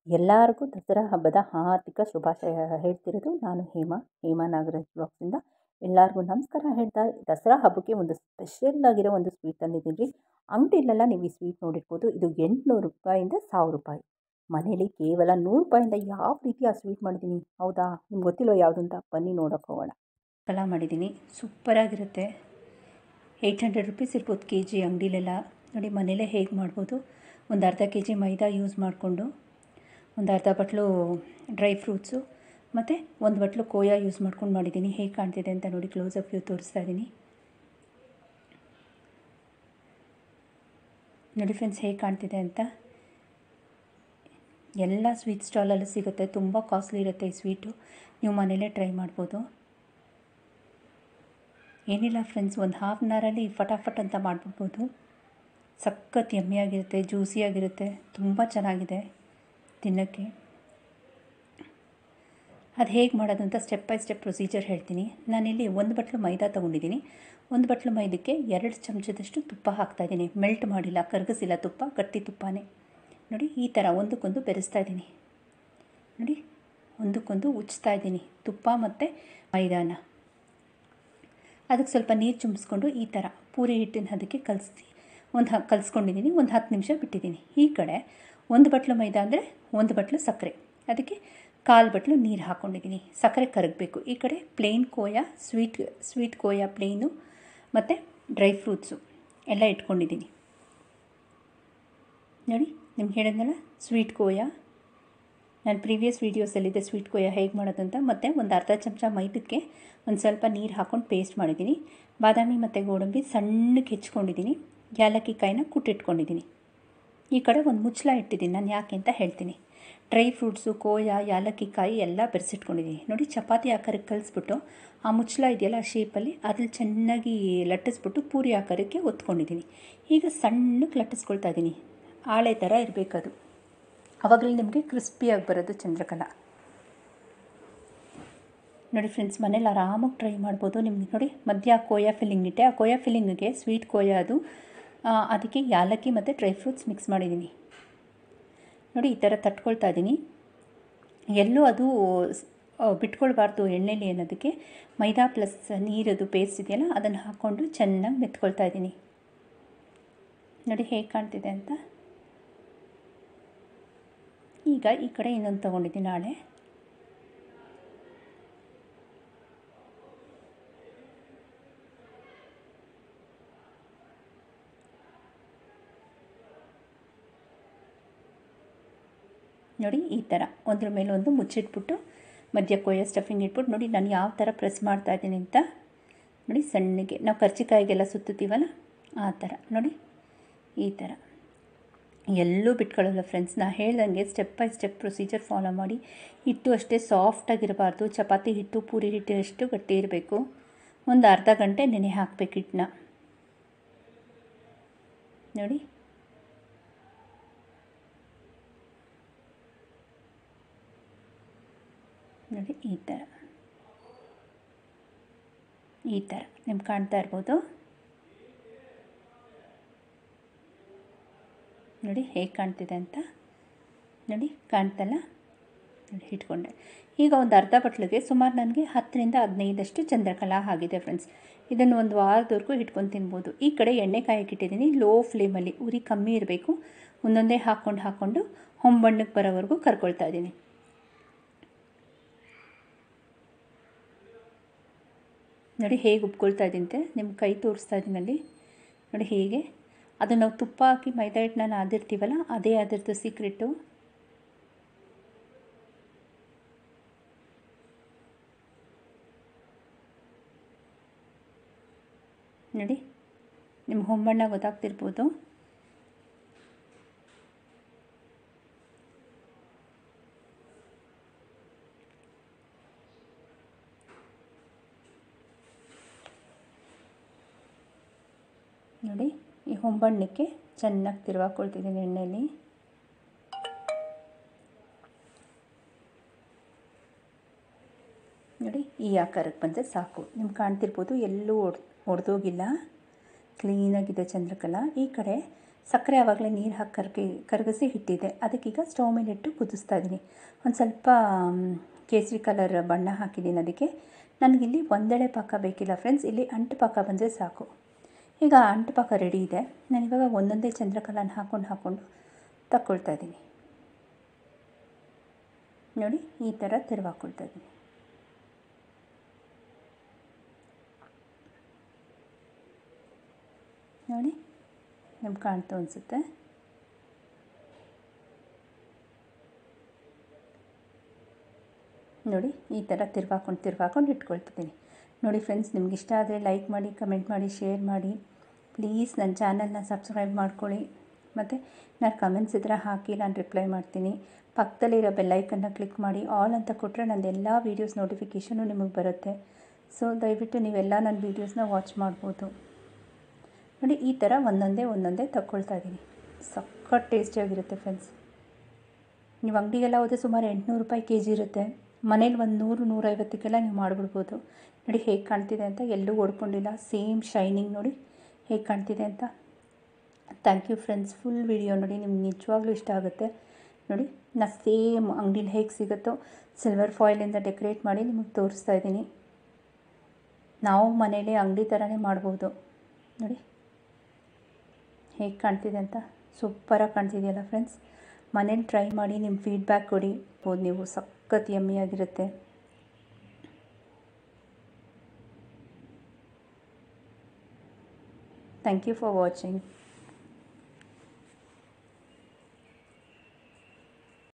ಎಲ್ಲರಿಗೂ ದಸರಾ ಹಬ್ಬದ ಹಾರ್ದಿಕ ಶುಭಾಶಯ ಹೇಳ್ತಿರೋದು ನಾನು ಹೇಮಾ ಹೇಮಾ ನಾಗರಾಜ್ ಬ್ಲಾಗ್ಸಿಂದ ಎಲ್ಲರಿಗೂ ನಮಸ್ಕಾರ ಹೇಳ್ತಾ ದಸರಾ ಹಬ್ಬಕ್ಕೆ ಒಂದು ಸ್ಪೆಷಲ್ ಆಗಿರೋ ಒಂದು ಸ್ವೀಟ್ ತಂದಿದ್ದೀನಿ ಅಂಗಡಿಲೆಲ್ಲ ನೀವು ಈ ಸ್ವೀಟ್ ನೋಡಿರ್ಬೋದು ಇದು ಎಂಟುನೂರು ರೂಪಾಯಿಂದ ಸಾವಿರ ರೂಪಾಯಿ ಮನೇಲಿ ಕೇವಲ ನೂರು ರೂಪಾಯಿಂದ ಯಾವ ರೀತಿ ಆ ಸ್ವೀಟ್ ಮಾಡಿದ್ದೀನಿ ಹೌದಾ ನಿಮ್ಗೆ ಗೊತ್ತಿಲ್ವ ಯಾವುದು ಅಂತ ಬನ್ನಿ ನೋಡೋಕೆ ಹೋಗೋಣ ಕಲ ಮಾಡಿದ್ದೀನಿ ಸೂಪರಾಗಿರುತ್ತೆ ಏಯ್ಟ್ ಹಂಡ್ರೆಡ್ ರುಪೀಸ್ ಇರ್ಬೋದು ಕೆ ಜಿ ಅಂಗಡಿಲೆಲ್ಲ ನೋಡಿ ಮನೇಲೇ ಹೇಗೆ ಮಾಡ್ಬೋದು ಒಂದು ಅರ್ಧ ಕೆ ಜಿ ಮೈದಾ ಯೂಸ್ ಮಾಡಿಕೊಂಡು ಒಂದು ಅರ್ಧ ಬಟ್ಲು ಡ್ರೈ ಫ್ರೂಟ್ಸು ಮತ್ತು ಒಂದು ಬಟ್ಲು ಕೋಯಾ ಯೂಸ್ ಮಾಡ್ಕೊಂಡು ಮಾಡಿದ್ದೀನಿ ಹೇಗೆ ಕಾಣ್ತಿದೆ ಅಂತ ನೋಡಿ ಕ್ಲೋಸಪ್ ವ್ಯೂ ತೋರಿಸ್ತಾ ಇದ್ದೀನಿ ನೋಡಿ ಫ್ರೆಂಡ್ಸ್ ಹೇಗೆ ಕಾಣ್ತಿದೆ ಅಂತ ಎಲ್ಲ ಸ್ವೀಟ್ ಸ್ಟಾಲಲ್ಲೂ ಸಿಗುತ್ತೆ ತುಂಬ ಕಾಸ್ಟ್ಲಿ ಇರುತ್ತೆ ಈ ಸ್ವೀಟು ನೀವು ಮನೇಲೇ ಟ್ರೈ ಮಾಡ್ಬೋದು ಏನಿಲ್ಲ ಫ್ರೆಂಡ್ಸ್ ಒಂದು ಹಾಫ್ ಆನ್ ಅವರಲ್ಲಿ ಫಟಾಫಟ್ ಅಂತ ಮಾಡಿಬಿಡ್ಬೋದು ಸಖತ್ ಯಮ್ಮಿಯಾಗಿರುತ್ತೆ ಜ್ಯೂಸಿಯಾಗಿರುತ್ತೆ ತುಂಬ ಚೆನ್ನಾಗಿದೆ ತಿನ್ನೋಕ್ಕೆ ಅದು ಹೇಗೆ ಮಾಡೋದು ಅಂತ ಸ್ಟೆಪ್ ಬೈ ಸ್ಟೆಪ್ ಪ್ರೊಸೀಜರ್ ಹೇಳ್ತೀನಿ ನಾನಿಲ್ಲಿ ಒಂದು ಬಟ್ಲು ಮೈದಾ ತೊಗೊಂಡಿದ್ದೀನಿ ಒಂದು ಬಟ್ಲು ಮೈದಕ್ಕೆ ಎರಡು ಚಮಚದಷ್ಟು ತುಪ್ಪ ಹಾಕ್ತಾಯಿದ್ದೀನಿ ಮೆಲ್ಟ್ ಮಾಡಿಲ್ಲ ಕರಗಿಸಿಲ್ಲ ತುಪ್ಪ ಗಟ್ಟಿ ತುಪ್ಪನೇ ನೋಡಿ ಈ ಥರ ಒಂದಕ್ಕೊಂದು ಬೆರೆಸ್ತಾ ಇದ್ದೀನಿ ನೋಡಿ ಒಂದಕ್ಕೊಂದು ಉಚ್ತಾ ಇದ್ದೀನಿ ತುಪ್ಪ ಮತ್ತು ಮೈದಾನ ಅದಕ್ಕೆ ಸ್ವಲ್ಪ ನೀರು ಚುಮ್ಸ್ಕೊಂಡು ಈ ಥರ ಪೂರಿ ಹಿಟ್ಟಿನ ಅದಕ್ಕೆ ಕಲಸಿ ಒಂದು ಹ ಕಲಿಸ್ಕೊಂಡಿದ್ದೀನಿ ಒಂದು ಹತ್ತು ನಿಮಿಷ ಬಿಟ್ಟಿದ್ದೀನಿ ಈ ಕಡೆ ಒಂದು ಬಟ್ಲು ಮೈದಾ ಅಂದರೆ ಒಂದು ಬಟ್ಲು ಸಕ್ಕರೆ ಅದಕ್ಕೆ ಕಾಲು ಬಟ್ಲು ನೀರು ಹಾಕ್ಕೊಂಡಿದ್ದೀನಿ ಸಕ್ಕರೆ ಕರಗಬೇಕು ಈ ಕಡೆ plain khoa sweet sweet khoa plain ಮತ್ತು ಡ್ರೈ ಫ್ರೂಟ್ಸು ಎಲ್ಲ ಇಟ್ಕೊಂಡಿದ್ದೀನಿ ನೋಡಿ ನಿಮ್ಗೆ ಹೇಳಿದ್ನಲ್ಲ ಸ್ವೀಟ್ ಕೋಯಾ ನಾನು ಪ್ರೀವಿಯಸ್ ವೀಡಿಯೋಸಲ್ಲಿದೆ ಸ್ವೀಟ್ ಕೋಯಾ ಹೇಗೆ ಮಾಡೋದು ಅಂತ ಮತ್ತು ಒಂದು ಅರ್ಧ ಚಮಚ ಮೈದಕ್ಕೆ ಒಂದು ಸ್ವಲ್ಪ ನೀರು ಹಾಕ್ಕೊಂಡು ಪೇಸ್ಟ್ ಮಾಡಿದ್ದೀನಿ ಬಾದಾಮಿ ಮತ್ತು ಗೋಡಂಬಿ ಸಣ್ಣಕ್ಕೆ ಹೆಚ್ಕೊಂಡಿದ್ದೀನಿ ಏಲಕ್ಕಿ ಕಾಯಿನ ಕುಟ್ಟಿಟ್ಕೊಂಡಿದ್ದೀನಿ ಈ ಕಡೆ ಒಂದು ಮುಚ್ಚಳ ಇಟ್ಟಿದ್ದೀನಿ ನಾನು ಯಾಕೆ ಅಂತ ಹೇಳ್ತೀನಿ ಡ್ರೈ ಫ್ರೂಟ್ಸು ಕೋಯಾ ಏಲಕ್ಕಿ ಕಾಯಿ ಎಲ್ಲ ಬೆರೆಸಿಟ್ಕೊಂಡಿದ್ದೀನಿ ನೋಡಿ ಚಪಾತಿ ಆಕಾರಕ್ಕೆ ಕಲಿಸ್ಬಿಟ್ಟು ಆ ಮುಚ್ಚಳ ಇದೆಯಲ್ಲ ಆ ಶೇಪಲ್ಲಿ ಅದ್ರಲ್ಲಿ ಚೆನ್ನಾಗಿ ಲಟ್ಟಿಸ್ಬಿಟ್ಟು ಪೂರಿ ಆಕಾರಕ್ಕೆ ಒತ್ಕೊಂಡಿದ್ದೀನಿ ಈಗ ಸಣ್ಣಕ್ಕೆ ಲಟ್ಟಿಸ್ಕೊಳ್ತಾ ಇದ್ದೀನಿ ಆಳೆ ಥರ ಇರಬೇಕದು ಆವಾಗಲೇ ನಿಮಗೆ ಕ್ರಿಸ್ಪಿಯಾಗಿ ಬರೋದು ಚಂದ್ರಕಲಾ ನೋಡಿ ಫ್ರೆಂಡ್ಸ್ ಮನೇಲಿ ಆರಾಮಾಗಿ ಟ್ರೈ ಮಾಡ್ಬೋದು ನಿಮ್ಗೆ ನೋಡಿ ಮಧ್ಯ ಕೋಯಾ ಫಿಲ್ಲಿಂಗ್ ಇಟ್ಟೆ ಆ ಕೋಯಾ ಫಿಲ್ಲಿಂಗಿಗೆ ಸ್ವೀಟ್ ಕೋಯಾ ಅದು ಅದಕ್ಕೆ ಯಾಲಕ್ಕಿ ಮತ್ತು ಡ್ರೈ ಫ್ರೂಟ್ಸ್ ಮಿಕ್ಸ್ ಮಾಡಿದ್ದೀನಿ ನೋಡಿ ಈ ಥರ ತಟ್ಕೊಳ್ತಾ ಇದ್ದೀನಿ ಎಲ್ಲೂ ಅದು ಬಿಟ್ಕೊಳ್ಬಾರ್ದು ಎಣ್ಣೆಲಿ ಅನ್ನೋದಕ್ಕೆ ಮೈದಾ ಪ್ಲಸ್ ನೀರದು ಪೇಸ್ಟ್ ಇದೆಯಲ್ಲ ಅದನ್ನು ಹಾಕ್ಕೊಂಡು ಚೆನ್ನಾಗಿ ಮೆತ್ಕೊಳ್ತಾ ಇದ್ದೀನಿ ನೋಡಿ ಹೇಗೆ ಕಾಣ್ತಿದೆ ಅಂತ ಈಗ ಈ ಕಡೆ ಇನ್ನೊಂದು ತೊಗೊಂಡಿದ್ದೀನಿ ನಾಳೆ ನೋಡಿ ಈ ಥರ ಒಂದ್ರ ಮೇಲೆ ಒಂದು ಮುಚ್ಚಿಟ್ಬಿಟ್ಟು ಮಧ್ಯ ಕೊಯ್ಯ ಸ್ಟಫಿಂಗ್ ಇಟ್ಬಿಟ್ಟು ನೋಡಿ ನಾನು ಯಾವ ಥರ ಪ್ರೆಸ್ ಮಾಡ್ತಾ ಇದ್ದೀನಿ ಅಂತ ನೋಡಿ ಸಣ್ಣಗೆ ನಾವು ಕರ್ಚಿಕಾಯಿಗೆಲ್ಲ ಸುತ್ತುತ್ತೀವಲ್ಲ ಆ ಥರ ನೋಡಿ ಈ ಥರ ಎಲ್ಲೂ ಬಿಟ್ಕೊಳ್ಳಲ್ಲ ಫ್ರೆಂಡ್ಸ್ ನಾ ಹೇಳ್ದಂಗೆ step by step procedure follow ಮಾಡಿ ಹಿಟ್ಟು ಅಷ್ಟೇ ಸಾಫ್ಟಾಗಿರಬಾರ್ದು ಚಪಾತಿ ಹಿಟ್ಟು ಪೂರಿ ಹಿಟ್ಟು ಅಷ್ಟು ಗಟ್ಟಿ ಇರಬೇಕು ಒಂದು ಅರ್ಧ ಗಂಟೆ ನೆನೆ ಹಾಕಬೇಕು ಹಿಟ್ಟನ್ನ ನೋಡಿ ನೋಡಿ ಈ ಥರ ಈ ಥರ ನಿಮ್ಗೆ ಕಾಣ್ತಾ ಇರ್ಬೋದು ನೋಡಿ ಹೇಗೆ ಕಾಣ್ತಿದೆ ಅಂತ ನೋಡಿ ಕಾಣ್ತಲ್ಲ ನೋಡಿ ಇಟ್ಕೊಂಡೆ ಈಗ ಒಂದು ಅರ್ಧ ಬಟ್ಲಿಗೆ ಸುಮಾರು ನನಗೆ ಹತ್ತರಿಂದ ಹದಿನೈದಷ್ಟು ಚಂದ್ರಕಲಾ ಆಗಿದೆ ಫ್ರೆಂಡ್ಸ್ ಇದನ್ನು ಒಂದು ವಾರದವರೆಗೂ ಇಟ್ಕೊಂಡು ತಿನ್ಬೋದು ಈ ಕಡೆ ಎಣ್ಣೆ ಕಾಯಕ್ಕೆ ಇಟ್ಟಿದ್ದೀನಿ ಲೋ ಫ್ಲೇಮಲ್ಲಿ ಉರಿ ಕಮ್ಮಿ ಇರಬೇಕು ಒಂದೊಂದೇ ಹಾಕ್ಕೊಂಡು ಹಾಕ್ಕೊಂಡು ಹೊಂಬಣ್ಣಕ್ಕೆ ಬರೋವರೆಗೂ ಕರ್ಕೊಳ್ತಾ ಇದ್ದೀನಿ ನೋಡಿ ಹೇಗೆ ಉಪ್ಕೊಳ್ತಾ ಇದ್ದಂತೆ ನಿಮ್ಮ ಕೈ ತೋರಿಸ್ತಾ ಇದ್ದೀನಲ್ಲಿ ನೋಡಿ ಹೀಗೆ ಅದು ನಾವು ತುಪ್ಪ ಹಾಕಿ ಮೈದಾ ಹಿಟ್ಟನ್ನ ನಾದಿರ್ತೀವಲ್ಲ ಅದೇ ಅದರದ್ದು ಸೀಕ್ರೆಟು ನೋಡಿ ನಿಮ್ಮ ಹೊಂಬಣ್ಣ ಗೊತ್ತಾಗ್ತಿರ್ಬೋದು ನೋಡಿ ಈ ಹೊಂಬಣ್ಣಕ್ಕೆ ಚೆನ್ನಾಗಿ ತಿರುವಾಕೊಳ್ತಿದ್ದೀನಿ ಎಣ್ಣೆಯಲ್ಲಿ ನೋಡಿ ಈ ಆಕಾರಕ್ಕೆ ಬಂದರೆ ಸಾಕು ನಿಮ್ಗೆ ಕಾಣ್ತಿರ್ಬೋದು ಎಲ್ಲೂ ಒಡ್ ಒಡೆದೋಗಿಲ್ಲ ಕ್ಲೀನಾಗಿದೆ ಚಂದ್ರಕಲಾ ಈ ಕಡೆ ಸಕ್ಕರೆ ಆವಾಗಲೇ ನೀರು ಹಾಕಿ ಕರ್ಗಿ ಕರಗಿಸಿ ಇಟ್ಟಿದ್ದೆ ಅದಕ್ಕೀಗ ಸ್ಟವ್ ಮೇಲೆ ಇಟ್ಟು ಕುದಿಸ್ತಾ ಇದ್ದೀನಿ ಒಂದು ಸ್ವಲ್ಪ ಮ್, ಕೇಸರಿ ಕಲರ್ ಬಣ್ಣ ಹಾಕಿದ್ದೀನಿ ಅದಕ್ಕೆ ನನಗಿಲ್ಲಿ ಒಂದೆಳೆ ಪಾಕ ಬೇಕಿಲ್ಲ ಫ್ರೆಂಡ್ಸ್ ಇಲ್ಲಿ ಅಂಟು ಪಾಕ ಬಂದರೆ ಸಾಕು ಈಗ ಅಂಟು ಪಾಕ ರೆಡಿ ಇದೆ ನಾನಿವಾಗ ಒಂದೊಂದೇ ಚಂದ್ರಕಲಾನ ಹಾಕ್ಕೊಂಡು ಹಾಕ್ಕೊಂಡು ತಕ್ಕೊಳ್ತಾ ಇದ್ದೀನಿ ನೋಡಿ ಈ ಥರ ತಿರುವಾಕೊಳ್ತಾ ಇದ್ದೀನಿ ನೋಡಿ ನಿಮ್ಗೆ ಕಾಣ್ತು ಅನಿಸುತ್ತೆ ನೋಡಿ ಈ ಥರ ತಿರ್ವಾಕೊಂಡು ತಿರ್ವಾಕೊಂಡು ಇಟ್ಕೊಳ್ತಿದ್ದೀನಿ ನೋಡಿ ಫ್ರೆಂಡ್ಸ್ ನಿಮ್ಗೆ ಇಷ್ಟ ಆದರೆ ಲೈಕ್ ಮಾಡಿ ಕಮೆಂಟ್ ಮಾಡಿ ಶೇರ್ ಮಾಡಿ ಪ್ಲೀಸ್ ನನ್ನ ಚಾನಲ್ನ ಸಬ್ಸ್ಕ್ರೈಬ್ ಮಾಡ್ಕೊಳ್ಳಿ ಮತ್ತು ನಾನು ಕಮೆಂಟ್ಸ್ ಇದ್ರೆ ಹಾಕಿ ನಾನು ರಿಪ್ಲೈ ಮಾಡ್ತೀನಿ ಪಕ್ಕದಲ್ಲಿರೋ ಬೆಲ್ಲೈಕನ್ನ ಕ್ಲಿಕ್ ಮಾಡಿ ಆಲ್ ಅಂತ ಕೊಟ್ಟರೆ ನಂದು ಎಲ್ಲ ವೀಡಿಯೋಸ್ ನೋಟಿಫಿಕೇಷನು ನಿಮಗೆ ಬರುತ್ತೆ ಸೊ ದಯವಿಟ್ಟು ನೀವೆಲ್ಲ ನನ್ನ ವೀಡಿಯೋಸ್ನ ವಾಚ್ ಮಾಡ್ಬೋದು ನೋಡಿ ಈ ಥರ ಒಂದೊಂದೇ ಒಂದೊಂದೇ ತಗೊಳ್ತಾ ಇದ್ದೀನಿ ಸಖತ್ ಟೇಸ್ಟಿಯಾಗಿರುತ್ತೆ ಫ್ರೆಂಡ್ಸ್ ನೀವು ಅಂಗಡಿಗೆಲ್ಲ ಹೋದರೆ ಸುಮಾರು ಎಂಟುನೂರು ರೂಪಾಯಿ ಕೆ ಜಿ ಇರುತ್ತೆ ಮನೇಲಿ ಒಂದು ನೂರು ನೂರೈವತ್ತಕ್ಕೆಲ್ಲ ನೀವು ಮಾಡಿಬಿಡ್ಬೋದು ನೋಡಿ ಹೇಗೆ ಕಾಣ್ತಿದೆ ಅಂತ ಎಲ್ಲೂ ಓಡ್ಕೊಂಡಿಲ್ಲ ಸೇಮ್ ಶೈನಿಂಗ್ ನೋಡಿ ಹೇಗೆ ಕಾಣ್ತಿದೆ ಅಂತ thank you friends full video ನೋಡಿ ನಿಮ್ಗೆ ನಿಜವಾಗ್ಲೂ ಇಷ್ಟ ಆಗುತ್ತೆ ನೋಡಿ ನಾ ಸೇಮ್ ಅಂಗಡೀಲಿ ಹೇಗೆ ಸಿಗುತ್ತೋ ಸಿಲ್ವರ್ ಫಾಯಿಲಿಂದ ಡೆಕೋರೇಟ್ ಮಾಡಿ ನಿಮಗೆ ತೋರಿಸ್ತಾ ಇದ್ದೀನಿ ನಾವು ಮನೇಲಿ ಅಂಗಡಿ ಥರನೇ ಮಾಡ್ಬೋದು ನೋಡಿ ಹೇಗೆ ಕಾಣ್ತಿದೆ ಅಂತ ಸೂಪರಾಗಿ ಕಾಣ್ತಿದೆಯಲ್ಲ ಫ್ರೆಂಡ್ಸ್ ಮನೇಲಿ ಟ್ರೈ ಮಾಡಿ ನಿಮ್ಮ ಫೀಡ್ಬ್ಯಾಕ್ ಕೊಡಿ ಬೋದು ನೀವು ಸಖತ್ ಯಮ್ಮಿಯಾಗಿರುತ್ತೆ ಥ್ಯಾಂಕ್ ಯು ಫಾರ್ ವಾಚಿಂಗ್